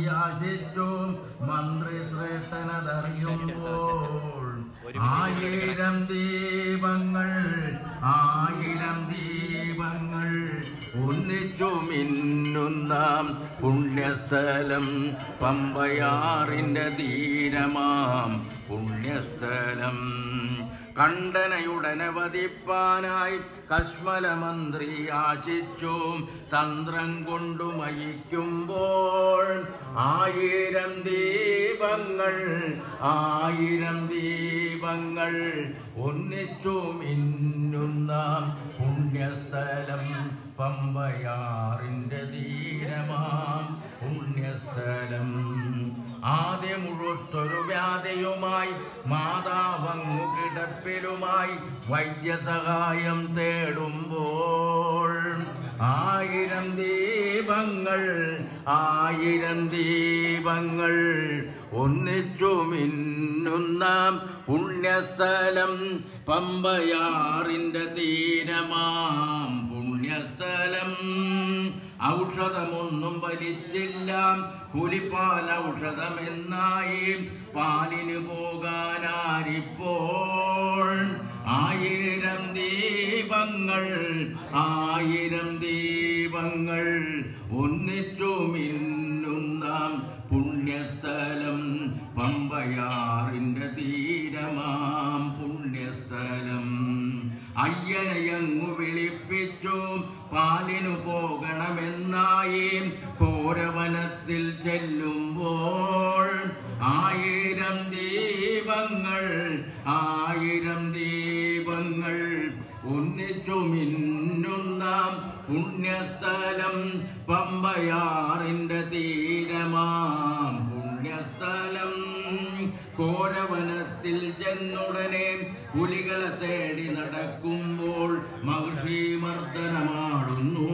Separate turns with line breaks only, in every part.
യാചിച്ചു മന്ത്രി ശ്രേഷ്ഠനതറിയുമ്പോൾ ആയിരം ദീപങ്ങൾ ആയിരം ദീപങ്ങൾ ഒന്നിച്ചു മിന്നുന്ന പുണ്യസ്ഥലം പമ്പയാറിന്റെ തീരമാം പുണ്യസ്ഥലം കണ്ടനയുടനെ വധിപ്പാനായി കശ്മല മന്ത്രി ആശിച്ചു തന്ത്രം കൊണ്ടു മയിക്കുമ്പോൾ ആയിരം ദീപങ്ങൾ ആയിരം ദീപങ്ങൾ ഒന്നിച്ചു മിന്നുന്ന പുണ്യസ്ഥലം പമ്പയാറിന്റെ തീരമാം പുണ്യസ്ഥലം ആദ്യമുഴുത്തൊരു വ്യാധിയുമായി മാതാവങ്ങു കിടപ്പിലുമായി വൈദ്യസഹായം തേടുമ്പോൾ ആയിരം ദീപങ്ങൾ ആയിരം ദീപങ്ങൾ ഒന്നിച്ചു മിന്നുന്ന പുണ്യസ്ഥലം പമ്പയാറിന്റെ തീരമാം പുണ്യസ്ഥലം ഔഷധമൊന്നും വലിച്ചില്ല പുലിപ്പാൽ ഔഷധമെന്നായി പാലിന് പോകാനാരിപ്പോൾ ആയിരം ദീപങ്ങൾ ആയിരം ദീപങ്ങൾ ഒന്നിച്ചു മിന്നുന്ന പുണ്യസ്ഥലം പമ്പയാറിന്റെ തീരമാം പുണ്യസ്ഥലം അയ്യനയങ്ങു വിളിപ്പിച്ചു പാലിനു പോകണമെന്നായി കോരവനത്തിൽ ചെല്ലുമ്പോൾ ആയിരം ദീപങ്ങൾ ആയിരം ദീപങ്ങൾ ഒന്നിച്ചു മിന്നുന്ന പുണ്യസ്ഥലം പമ്പയാറിന്റെ തീരമാം പുണ്യസ്ഥലം കോരവനത്തിൽ ചെന്നുടനെ പുലികളെ തേടി നടക്കുമ്പോൾ മഹർഷി മർദ്ദനമാടുന്നു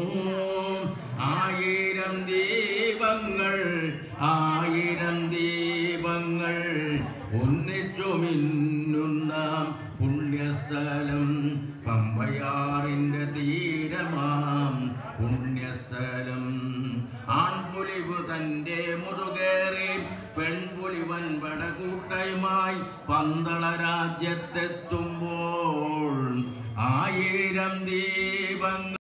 ആയിരം ദീപങ്ങൾ ആയിരം ദീപങ്ങൾ ഒന്നിച്ചു മിന്നുന്ന പുണ്യസ്ഥലം പമ്പയാറിന്റെ തീരമാം പുണ്യസ്ഥലം ആൺപുലിവ് തന്റെ മുതുകേറി പെൺപുലി വൻപട കൂട്ടയുമായി പന്തള രാജ്യത്തെത്തുമ്പോൾ ആയിരം ദീപങ്ങൾ